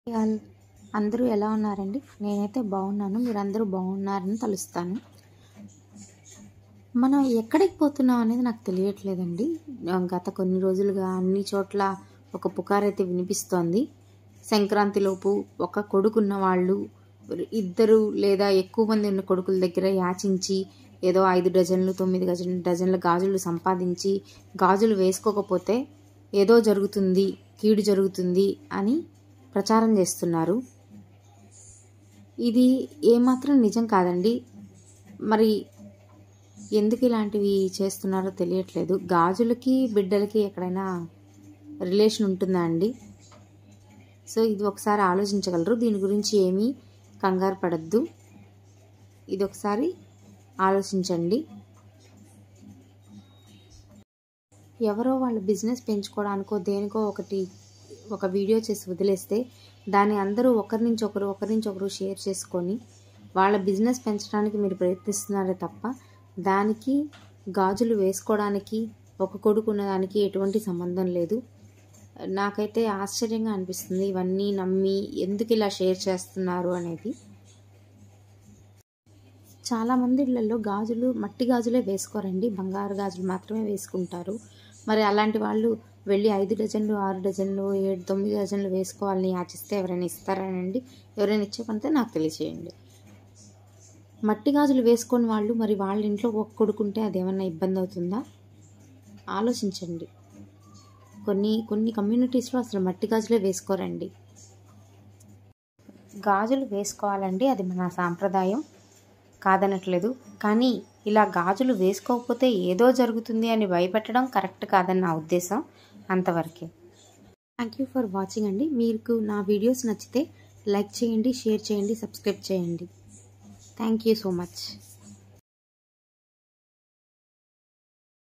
all అందరూ ఎలా ఉన్నారండి నేనైతే బాగున్నాను మీరందరూ బాగున్నారని తలుస్తాను మనం ఎక్కడికి పోతున్నాం అనేది నాకు తెలియట్లేదండి గత కొన్ని రోజులుగా అన్ని చోట్ల ఒక పుకారైతే వినిపిస్తోంది సంక్రాంతిలోపు ఒక కొడుకున్న వాళ్ళు ఇద్దరు లేదా ఎక్కువ మంది ఉన్న కొడుకుల దగ్గర యాచించి ఏదో ఐదు డజన్లు తొమ్మిది డజన్ డజన్ల గాజులు సంపాదించి గాజులు వేసుకోకపోతే ఏదో జరుగుతుంది కీడు జరుగుతుంది అని ప్రచారం చేస్తున్నారు ఇది ఏమాత్రం నిజం కాదండి మరి ఎందుకు ఇలాంటివి చేస్తున్నారో తెలియట్లేదు గాజులకి బిడ్డలకి ఎక్కడైనా రిలేషన్ ఉంటుందా అండి సో ఇది ఒకసారి ఆలోచించగలరు దీని గురించి ఏమీ కంగారు పడద్దు ఇది ఒకసారి ఆలోచించండి ఎవరో వాళ్ళ బిజినెస్ పెంచుకోవడానికో దేనికో ఒకటి ఒక వీడియో చేసి వదిలేస్తే దాన్ని అందరూ ఒకరి నుంచి ఒకరు ఒకరి నుంచి ఒకరు షేర్ చేసుకొని వాళ్ళ బిజినెస్ పెంచడానికి మీరు ప్రయత్నిస్తున్నారే తప్ప దానికి గాజులు వేసుకోవడానికి ఒక కొడుకు ఉన్నదానికి ఎటువంటి సంబంధం లేదు నాకైతే ఆశ్చర్యంగా అనిపిస్తుంది ఇవన్నీ నమ్మి ఎందుకు ఇలా షేర్ చేస్తున్నారు అనేది చాలామంది ఇళ్లలో గాజులు మట్టి గాజులే వేసుకోరండి బంగారు గాజులు మాత్రమే వేసుకుంటారు మరి అలాంటి వాళ్ళు వెళ్ళి ఐదు డజన్లు ఆరు డజన్లు ఏడు తొమ్మిది డజన్లు వేసుకోవాలని యాచిస్తే ఎవరైనా ఇస్తారానండి ఎవరైనా ఇచ్చేకంటే నాకు తెలియచేయండి మట్టి గాజులు వేసుకొని వాళ్ళు మరి వాళ్ళ ఇంట్లో ఒక కొడుకుంటే అదేమన్నా ఇబ్బంది అవుతుందా ఆలోచించండి కొన్ని కొన్ని కమ్యూనిటీస్లో అసలు మట్టి గాజులే వేసుకోరండి గాజులు వేసుకోవాలండి అది మన సాంప్రదాయం కాదనట్లేదు కానీ ఇలా గాజులు వేసుకోకపోతే ఏదో జరుగుతుంది అని భయపెట్టడం కరెక్ట్ కాదని నా ఉద్దేశం అంతవరకే థ్యాంక్ యూ ఫర్ వాచింగ్ అండి మీకు నా వీడియోస్ నచ్చితే లైక్ చేయండి షేర్ చేయండి సబ్స్క్రైబ్ చేయండి థ్యాంక్ యూ సో మచ్